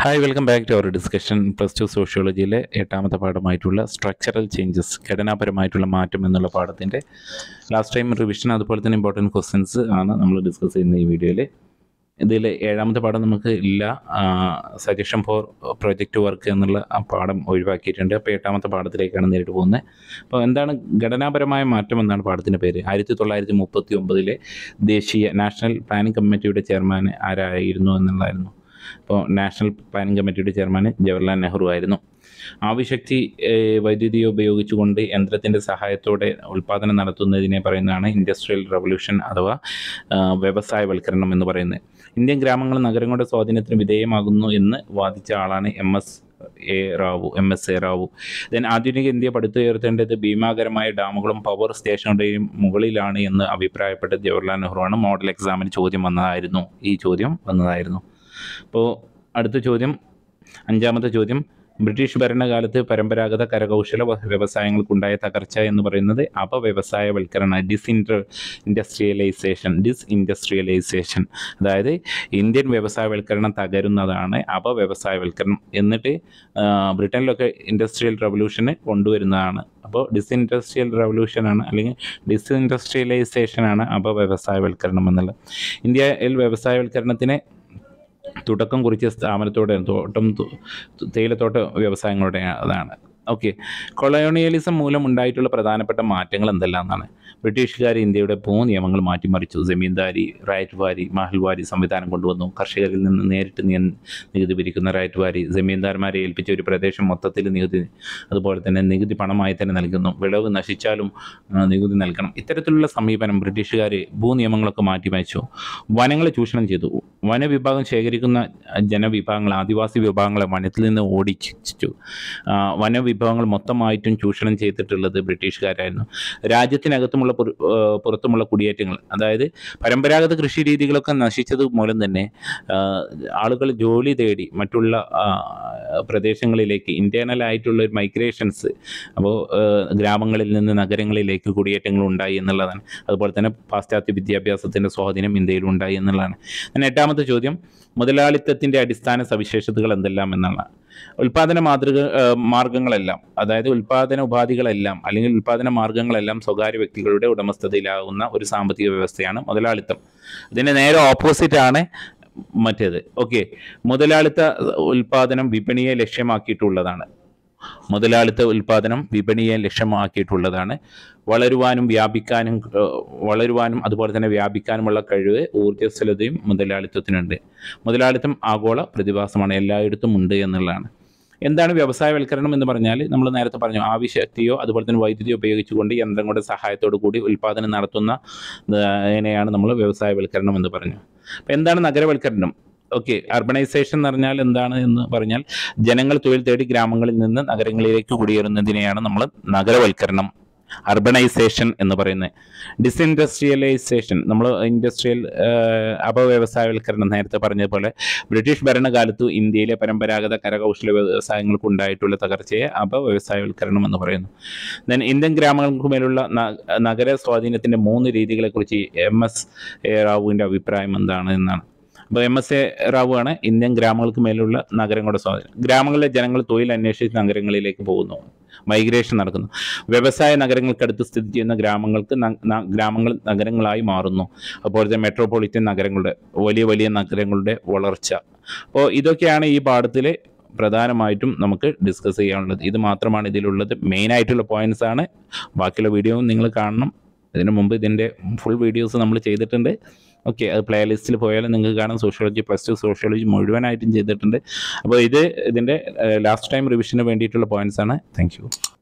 hi welcome back to our discussion plus two സോഷ്യോളജിയിലെ എട്ടാമത്തെ പാഠമായിട്ടുള്ള സ്ട്രക്ചറൽ ചേഞ്ചസ് ഘടനാപരമായിട്ടുള്ള മാറ്റം എന്നുള്ള പാഠത്തിൻ്റെ ലാസ്റ്റ് ടൈം റിവിഷൻ അതുപോലെ തന്നെ ഇമ്പോർട്ടൻറ്റ് ക്വസ്റ്റ്യൻസ് ആണ് നമ്മൾ ഡിസ്കസ് ചെയ്യുന്ന ഈ വീഡിയോയിൽ ഇതിൽ ഏഴാമത്തെ പാഠം നമുക്ക് ഇല്ല സജഷൻ ഫോർ പ്രൊജക്റ്റ് വർക്ക് എന്നുള്ള ആ പാഠം ഒഴിവാക്കിയിട്ടുണ്ട് അപ്പോൾ എട്ടാമത്തെ പാഠത്തിലേക്കാണ് നേരിട്ട് പോകുന്നത് അപ്പോൾ എന്താണ് ഘടനാപരമായ മാറ്റം എന്നാണ് പാഠത്തിൻ്റെ പേര് ആയിരത്തി തൊള്ളായിരത്തി മുപ്പത്തി ഒമ്പതിലെ ദേശീയ നാഷണൽ പ്ലാനിംഗ് കമ്മിറ്റിയുടെ ചെയർമാൻ ആരായിരുന്നു എന്നുള്ളതായിരുന്നു അപ്പോൾ നാഷണൽ പ്ലാനിംഗ് കമ്മിറ്റിയുടെ ചെയർമാൻ ജവഹർലാൽ നെഹ്റു ആയിരുന്നു ആവിശക്തി ഏഹ്, വൈദ്യുതിയെ ഉപയോഗിച്ചുകൊണ്ട് യന്ത്രത്തിൻ്റെ സഹായത്തോടെ ഉൽപ്പാദനം നടത്തുന്നതിനെ പറയുന്നതാണ് ഇൻഡസ്ട്രിയൽ റവല്യൂഷൻ അഥവാ ആ, വ്യവസായവൽക്കരണം എന്ന് പറയുന്നത് ഇന്ത്യൻ ഗ്രാമങ്ങൾ നഗരങ്ങളുടെ സ്വാധീനത്തിന് വിധേയമാകുന്നു എന്ന് വാദിച്ച ആളാണ് M S A Rao M S A Rao then ആധുനിക ഇന്ത്യ പടുത്തുയർത്തേണ്ടത് ഭീമാകരമായ ഡാമുകളും പവർ സ്റ്റേഷനുടെയും മുകളിലാണ് എന്ന് അഭിപ്രായപ്പെട്ട ജവഹർലാൽ നെഹ്റുവാണ് മോഡൽ എക്സാമിന് ചോദ്യം വന്നതായിരുന്നു ഈ ചോദ്യം വന്നതായിരുന്നു അപ്പോൾ അടുത്ത ചോദ്യം അഞ്ചാമത്തെ ചോദ്യം ബ്രിട്ടീഷ് ഭരണകാലത്ത് പരമ്പരാഗത കരകൗശല വ- വ്യവസായങ്ങൾക്കുണ്ടായ തകർച്ച എന്ന് പറയുന്നത് അപവ്യവസായവൽക്കരണ ഡിസ്ഇൻഡർ ഇൻഡസ്ട്രിയലൈസേഷൻ ഡിസ് ഇൻഡസ്ട്രിയലൈസേഷൻ അതായത് ഇന്ത്യൻ വ്യവസായവൽക്കരണം തകരുന്നതാണ് അപവ്യവസായവൽക്കരണം എന്നിട്ട് ആ, ബ്രിട്ടനിലൊക്കെ ഇൻഡസ്ട്രിയൽ റവല്യൂഷന് കൊണ്ടുവരുന്നതാണ് അപ്പോൾ ഡിസ്ഇൻഡസ്ട്രിയൽ റവല്യൂഷനാണ് അല്ലെങ്കിൽ ഡിസ്ഇൻഡസ്ട്രിയലൈസേഷനാണ് അപവ്യവസായവൽക്കരണം എന്നുള്ളത് ഇന്ത്യയിൽ വ്യവസായവൽക്കരണത്തിന് തുടക്കം കുറിച്ച സ്ഥാപനത്തോടെ തോട്ടം തു- തേയിലത്തോട്ട വ്യവസായങ്ങളുടെ അതാണ് ഓക്കെ കൊളോണിയലിസം മൂലം ഉണ്ടായിട്ടുള്ള പ്രധാനപ്പെട്ട മാറ്റങ്ങൾ എന്തെല്ലാം എന്നാണ് ബ്രിട്ടീഷുകാർ ഇന്ത്യയുടെ ഭൂ നിയമങ്ങൾ മാറ്റിമറിച്ചു ജമീന്ദാരി റൈറ്റ് വാരി മഹൽവാരി സംവിധാനം കൊണ്ടുവന്നു കർഷകരിൽ നിന്ന് നേരിട്ട് നിയ നികുതി പിരിക്കുന്ന റൈറ്റ് വാരി ജമീന്ദാർമാരെ ഏൽപ്പിച്ച ഒരു പ്രദേശം മൊത്തത്തിൽ നികുതി അതുപോലെ തന്നെ നികുതി പണമായി തന്നെ നൽകുന്നു വിളവ് നശിച്ചാലും ആ, നികുതി നൽകണം ഇത്തരത്തിലുള്ള സമീപനം ബ്രിട്ടീഷുകാർ ഭൂ നിയമങ്ങളൊക്കെ മാറ്റിമറിച്ചു വനങ്ങളെ ചൂഷണം ചെയ്തു വനവിഭാഗം ശേഖരിക്കുന്ന ജനവിഭാഗങ്ങൾ ആദിവാസി വിഭാഗങ്ങളെ വനത്തിൽ നിന്ന് ഓടിച്ചു ആ, വനവിഭവങ്ങൾ മൊത്തമായിട്ടും ചൂഷണം ചെയ്തിട്ടുള്ളത് ബ്രിട്ടീഷുകാരായിരുന്നു രാജ്യത്തിനകത്തുമുള്ള പുറ- ആ, പുറത്തുമുള്ള കുടിയേറ്റങ്ങൾ അതായത് പരമ്പരാഗത കൃഷി രീതികളൊക്കെ നശിച്ചത് മൂലം തന്നെ ആ, ആളുകൾ ജോലി തേടി മറ്റുള്ള ആ, പ്രദേശങ്ങളിലേക്ക് ഇന്റേണൽ ആയിട്ടുള്ള ഒരു മൈഗ്രേഷൻസ് അപ്പോൾ ഗ്രാമങ്ങളിൽ നിന്ന് നഗരങ്ങളിലേക്ക് കുടിയേറ്റങ്ങൾ ഉണ്ടായി എന്നുള്ളതാണ് അതുപോലെ തന്നെ പാശ്ചാത്യ വിദ്യാഭ്യാസത്തിൻ്റെ സ്വാധീനം ഇന്ത്യയിൽ ഉണ്ടായി എന്നുള്ളതാണ് പിന്നെ എട്ടാമത്തെ ചോദ്യം മുതലാളിത്തത്തിൻ്റെ അടിസ്ഥാന സവിശേഷതകൾ എന്തെല്ലാം എന്നുള്ളതാണ് ഉൽപാദന മാതൃക ആ, മാർഗങ്ങളെല്ലാം അതായത് ഉൽപാദന ഉപാധികളെല്ലാം അല്ലെങ്കിൽ ഉൽപാദന മാർഗങ്ങളെല്ലാം സ്വകാര്യ വ്യക്തികളുടെ ഉടമസ്ഥതയിലാകുന്ന ഒരു സാമ്പത്തിക വ്യവസ്ഥയാണ് മുതലാളിത്തം ഇതിന് നേരെ ഓപ്പോസിറ്റ് ആണ് മറ്റേത് ഓക്കെ മുതലാളിത്ത ഉൽപാദനം വിപണിയെ ലക്ഷ്യമാക്കിയിട്ടുള്ളതാണ് മുതലാളിത്ത ഉൽപാദനം വിപണിയെ ലക്ഷ്യമാക്കിയിട്ടുള്ളതാണ് വളരുവാനും വ്യാപിക്കാനും ഏഹ്, വളരുവാനും അതുപോലെ തന്നെ വ്യാപിക്കാനുമുള്ള കഴിവ് ഊർജ്ജസ്വലതയും മുതലാളിത്തത്തിനുണ്ട് മുതലാളിത്തം ആഗോള പ്രതിഭാസമാണ് എല്ലായിടത്തും ഉണ്ട് എന്നുള്ളതാണ് എന്താണ് വ്യവസായവൽക്കരണം എന്ന് പറഞ്ഞാൽ നമ്മൾ നേരത്തെ പറഞ്ഞു ആവശ്യക്തിയോ അതുപോലെ തന്നെ വൈദ്യുതി ഉപയോഗിച്ചുകൊണ്ട് യന്ത്രങ്ങളുടെ സഹായത്തോടു കൂടി ഉൽപ്പാദനം നടത്തുന്ന ഇതിനെയാണ് നമ്മൾ വ്യവസായവൽക്കരണം എന്ന് പറഞ്ഞു അപ്പം എന്താണ് നഗരവൽക്കരണം ഓക്കെ അർബണൈസേഷൻ എന്ന് പറഞ്ഞാൽ എന്താണ് എന്ന് പറഞ്ഞാൽ ജനങ്ങൾ തൊഴിൽ തേടി ഗ്രാമങ്ങളിൽ നിന്ന് നഗരങ്ങളിലേക്ക് കുടിയേറുന്നതിനെയാണ് നമ്മൾ നഗരവൽക്കരണം അർബണൈസേഷൻ എന്ന് പറയുന്നത് ഡിസ്ഇൻഡസ്ട്രിയലൈസേഷൻ നമ്മൾ ഇൻഡസ്ട്രിയൽ അപവ്യവസായവൽക്കരണം നേരത്തെ പറഞ്ഞതുപോലെ ബ്രിട്ടീഷ് ഭരണകാലത്ത് ഇന്ത്യയിലെ പരമ്പരാഗത കരകൗശല വ്യവസായങ്ങൾക്ക് ഉണ്ടായിട്ടുള്ള തകർച്ചയെ അപവ്യവസായവൽക്കരണം എന്ന് പറയുന്നു ദെൻ ഇന്ത്യൻ ഗ്രാമങ്ങൾക്ക് മേലുള്ള ന- നഗര സ്വാധീനത്തിൻ്റെ മൂന്ന് രീതികളെക്കുറിച്ച് എം എസ് എ റാവുവിൻ്റെ അഭിപ്രായം എന്താണ് എന്നാണ് അപ്പോൾ എം എസ് എ റാവു ആണ് ഇന്ത്യൻ ഗ്രാമങ്ങൾക്ക് മേലുള്ള നഗരങ്ങളുടെ സ്വാധീനം ഗ്രാമങ്ങളിലെ ജനങ്ങൾ തൊഴിൽ അന്വേഷിച്ച് നഗരങ്ങളിലേക്ക് പോകുന്നു മൈഗ്രേഷൻ നടക്കുന്നു വ്യവസായ നഗരങ്ങൾക്കടുത്ത് സ്ഥിതി ചെയ്യുന്ന ഗ്രാമങ്ങൾക്ക് ന- ന- ഗ്രാമങ്ങൾ നഗരങ്ങളായി മാറുന്നു അതുപോലെ തന്നെ മെട്രോപൊളിറ്റൻ നഗരങ്ങളുടെ വലിയ വലിയ നഗരങ്ങളുടെ വളർച്ച അപ്പോൾ ഇതൊക്കെയാണ് ഈ പാഠത്തിലെ പ്രധാനമായിട്ടും നമുക്ക് ഡിസ്കസ് ചെയ്യാനുള്ളത് ഇത് മാത്രമാണ് ഇതിലുള്ളത് മെയിൻ ആയിട്ടുള്ള പോയിന്റ്സ് ആണ് ബാക്കിയുള്ള വീഡിയോയും നിങ്ങൾ കാണണം ഇതിനു മുമ്പ് ഇതിൻ്റെ ഫുൾ വീഡിയോസ് നമ്മൾ ചെയ്തിട്ടുണ്ട് ഓക്കെ അത് പ്ലേലിസ്റ്റിൽ പോയാൽ നിങ്ങൾക്ക് കാണാം സോഷ്യോളജി പ്ലസ് ടു സോഷ്യോളജി മുഴുവനായിട്ടും ചെയ്തിട്ടുണ്ട് അപ്പോൾ ഇത് ഇതിൻ്റെ ലാസ്റ്റ് ടൈം റിവിഷന് വേണ്ടിയിട്ടുള്ള പോയിന്റ്സ് ആണ് താങ്ക് യു